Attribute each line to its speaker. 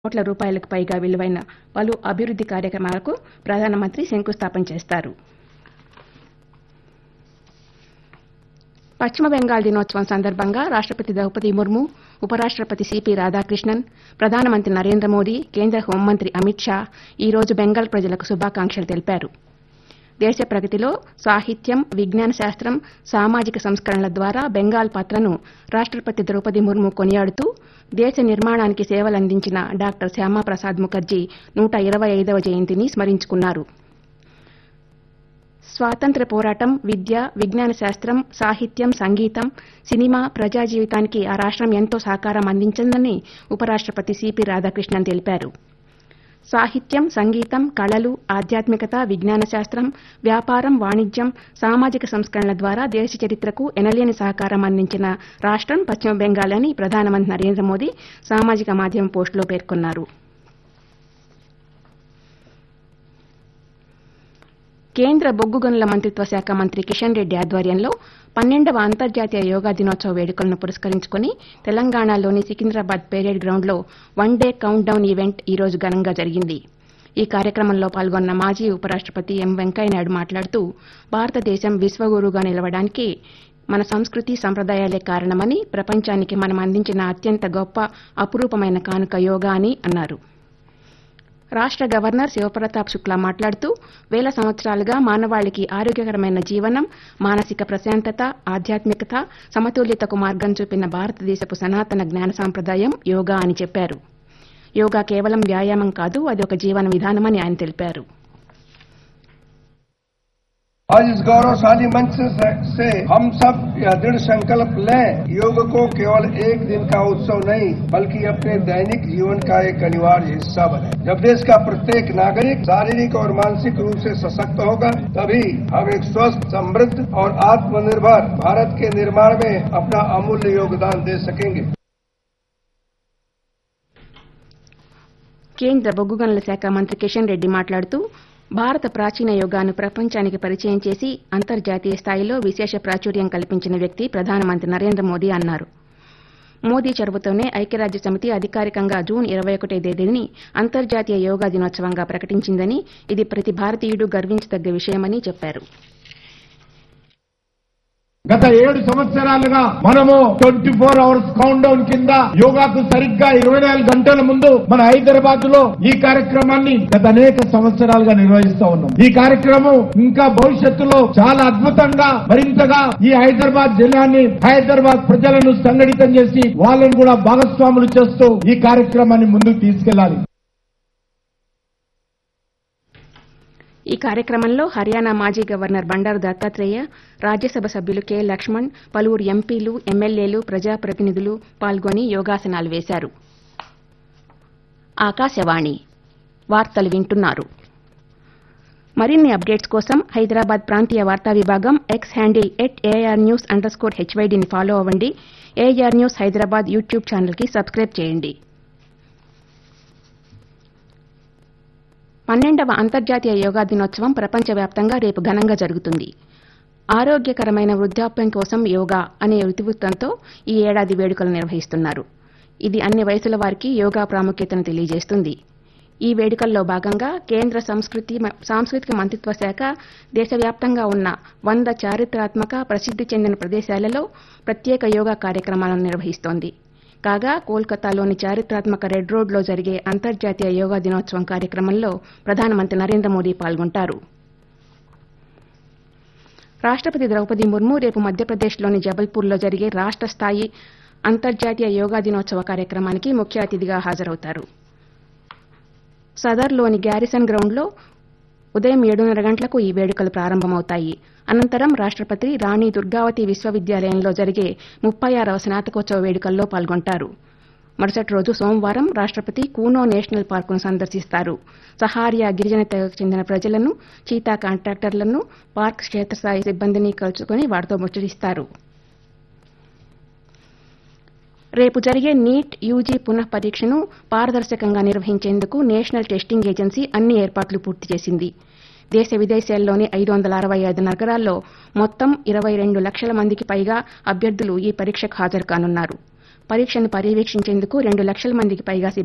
Speaker 1: కోట్ల రూపాయలకు పైగా విలువైన పలు అభివృద్ది కార్యక్రమాలకు ప్రధానమంత్రి శంకుస్థాపన చేస్తారు పశ్చిమ బెంగాల్ దినోత్సవం సందర్భంగా రాష్ట్రపతి ద్రౌపది ముర్ము ఉపరాష్ట్రపతి సిపి రాధాకృష్ణన్ ప్రధానమంత్రి నరేంద్ర మోదీ కేంద్ర హోంమంత్రి అమిత్ షా ఈ రోజు బెంగాల్ ప్రజలకు శుభాకాంక్షలు తెలిపారు దేశ ప్రగతిలో సాహిత్యం విజ్ఞాన శాస్త్రం సామాజిక సంస్కరణల ద్వారా బెంగాల్ పాత్రను రాష్ట్రపతి ద్రౌపది ముర్ము కొనియాడుతూ దేశ నిర్మాణానికి సేవలందించిన డాక్టర్ శ్యామాప్రసాద్ ముఖర్జీ నూట ఇరవై ఐదవ జయంతిని స్మరించుకున్నారు స్వాతంత్ర్య పోరాటం విద్య విజ్ఞాన శాస్త్రం సాహిత్యం సంగీతం సినిమా ప్రజా జీవితానికి ఆ రాష్ట్రం ఎంతో సహకారం అందించిందని ఉపరాష్ట్రపతి సిపి రాధాకృష్ణన్ తెలిపారు సాహిత్యం సంగీతం కళలు ఆధ్యాత్మికత విజ్ఞాన శాస్త్రం వ్యాపారం వాణిజ్యం సామాజిక సంస్కరణల ద్వారా దేశ చరిత్రకు ఎనలేని సహకారం అందించిన రాష్ట్రం పశ్చిమ బెంగాల్ అని ప్రధానమంత్రి నరేంద్ర మోదీ సామాజిక మాధ్యమం పోస్టులో పేర్కొన్నారు కేంద్ర బొగ్గు గనుల మంత్రిత్వ శాఖ మంత్రి కిషన్ రెడ్డి ఆధ్వర్యంలో పన్నెండవ అంతర్జాతీయ యోగా దినోత్సవ వేడుకలను పురస్కరించుకుని తెలంగాణలోని సికింద్రాబాద్ పేరేడ్ గ్రౌండ్లో one day countdown event ఈ రోజు ఘనంగా జరిగింది ఈ కార్యక్రమంలో పాల్గొన్న మాజీ ఉపరాష్ట్రపతి ఎం వెంకయ్యనాయుడు మాట్లాడుతూ భారతదేశం విశ్వగురువుగా నిలవడానికి మన సంస్కృతి సంప్రదాయాలే కారణమని ప్రపంచానికి మనం అందించిన అత్యంత గొప్ప అపురూపమైన కానుక యోగా అని అన్నారు రాష్ట్ర గవర్నర్ శివప్రతాప్ శుక్లా మాట్లాడుతూ వేల సంవత్సరాలుగా మానవాళికి ఆరోగ్యకరమైన జీవనం మానసిక ప్రశాంతత ఆధ్యాత్మికత సమతుల్యతకు మార్గం చూపిన భారతదేశపు సనాతన జ్ఞాన సాంప్రదాయం యోగా అని చెప్పారు యోగా కేవలం వ్యాయామం కాదు అది ఒక జీవన విధానమని ఆయన తెలిపారు
Speaker 2: आज इस गौरवशाली मंच से, से हम सब यह दृढ़ संकल्प लें योग को केवल एक दिन का उत्सव नहीं बल्कि अपने दैनिक जीवन का एक अनिवार्य हिस्सा बने जब देश का प्रत्येक नागरिक शारीरिक और मानसिक रूप से सशक्त होगा तभी हम एक स्वस्थ समृद्ध और आत्मनिर्भर भारत के निर्माण में अपना अमूल्य योगदान दे सकेंगे
Speaker 1: కేంద్ర బొగ్గు గనుల శాఖ మంత్రి కిషన్ రెడ్డి మాట్లాడుతూ భారత ప్రాచీన యోగాను ప్రపంచానికి పరిచయం చేసి అంతర్జాతీయ స్థాయిలో విశేష ప్రాచుర్యం కల్పించిన వ్యక్తి ప్రధానమంత్రి నరేంద్ర మోదీ అన్నారు మోదీ చొరవతోనే ఐక్యరాజ్య సమితి అధికారికంగా జూన్ ఇరవై ఒకటో తేదీని అంతర్జాతీయ యోగా దినోత్సవంగా ప్రకటించిందని ఇది ప్రతి భారతీయుడు గర్వించదగ్గ విషయమని చెప్పారు
Speaker 3: గత ఏడు సంవత్సరాలుగా మనము twenty four hours countdown కింద యోగాకు సరిగ్గా ఇరవై నాలుగు గంటల ముందు మన హైదరాబాద్ లో ఈ కార్యక్రమాన్ని గత అనేక సంవత్సరాలుగా నిర్వహిస్తా ఉన్నాం ఈ కార్యక్రమం ఇంకా భవిష్యత్తులో చాలా అద్భుతంగా మరింతగా ఈ హైదరాబాద్ జిల్లాని హైదరాబాద్ ప్రజలను సంఘటితం చేసి వాళ్ళని కూడా భాగస్వాములు చేస్తూ ఈ కార్యక్రమాన్ని ముందుకు తీసుకెళ్లాలి
Speaker 1: ఈ కార్యక్రమంలో హర్యానా మాజీ గవర్నర్ బండారు దత్తాత్రేయ రాజ్యసభ సభ్యులు కె లక్ష్మణ్ పలువురు ఎంపీలు ఎమ్మెల్యేలు ప్రజాప్రతినిధులు పాల్గొని యోగాసనాలు వేశారు ఆకాశవాణి వార్తలు వింటున్నారు మరిన్ని అప్డేట్స్ కోసం హైదరాబాద్ ప్రాంతీయ వార్తా విభాగం X handle at AIR news underscore హెచ్వైడీని ఫాలో అవ్వండి ఏఆర్ న్యూస్ హైదరాబాద్ యూట్యూబ్ ఛానల్కి సబ్స్క్రైబ్ చేయండి పన్నెండవ అంతర్జాతీయ యోగా దినోత్సవం ప్రపంచవ్యాప్తంగా రేపు ఘనంగా జరుగుతుంది ఆరోగ్యకరమైన వృద్ధాప్యం కోసం యోగా అనే ఇతివృత్తంతో ఈ ఏడాది వేడుకలు నిర్వహిస్తున్నారు ఇది అన్ని వయసుల వారికి యోగా ప్రాముఖ్యతను తెలియజేస్తుంది ఈ వేడుకల్లో భాగంగా కేంద్ర సంస్కృతి సాంస్కృతిక మంత్రిత్వ శాఖ దేశవ్యాప్తంగా ఉన్న వంద చారిత్రాత్మక ప్రసిద్ది చెందిన ప్రదేశాలలో ప్రత్యేక యోగా కార్యక్రమాలను నిర్వహిస్తోంది కాగా కోల్కతాలోని చారిత్రాత్మక రెడ్ రోడ్లో జరిగే అంతర్జాతీయ యోగా దినోత్సవం కార్యక్రమంలో ప్రధానమంత్రి నరేంద్ర మోదీ పాల్గొంటారు రాష్ట్రపతి ద్రౌపది ముర్ము రేపు మధ్యప్రదేశ్లోని జబల్పూర్లో జరిగే రాష్ట్ర స్థాయి అంతర్జాతీయ యోగా దినోత్సవ కార్యక్రమానికి ముఖ్య అతిథిగా హాజరవుతారు సదర్లోని గ్యారిసన్ గ్రౌండ్లో ఉదయం ఏడున్నర గంటలకు ఈ వేడుకలు ప్రారంభమవుతాయి అనంతరం రాష్ట్రపతి రాణి దుర్గావతి విశ్వవిద్యాలయంలో జరిగే ముప్పై ఆరవ స్నాతకోత్సవ వేడుకల్లో పాల్గొంటారు మరుసటి రోజు సోమవారం రాష్ట్రపతి కూనో నేషనల్ పార్కును సందర్శిస్తారు సహారియా గిరిజన తెగకు చెందిన ప్రజలను చీతా కాంట్రాక్టర్లను పార్క్ క్షేత్రస్థాయి సిబ్బందిని కలుసుకుని వారితో ముచ్చటిస్తారు రేపు జరిగే నీట్ యూజీ పునః పరీక్షను పారదర్శకంగా నిర్వహించేందుకు నేషనల్ టెస్టింగ్ ఏజెన్సీ అన్ని ఏర్పాట్లు పూర్తి చేసింది దేశ విదేశాల్లోని ఐదు వందల అరవై ఐదు నగరాల్లో మొత్తం ఇరవై రెండు లక్షల మందికి పైగా అభ్యర్థులు ఈ పరీక్షకు హాజరు కానున్నారు పరీక్షను పర్యవేక్షించేందుకు రెండు లక్షల మందికి పైగా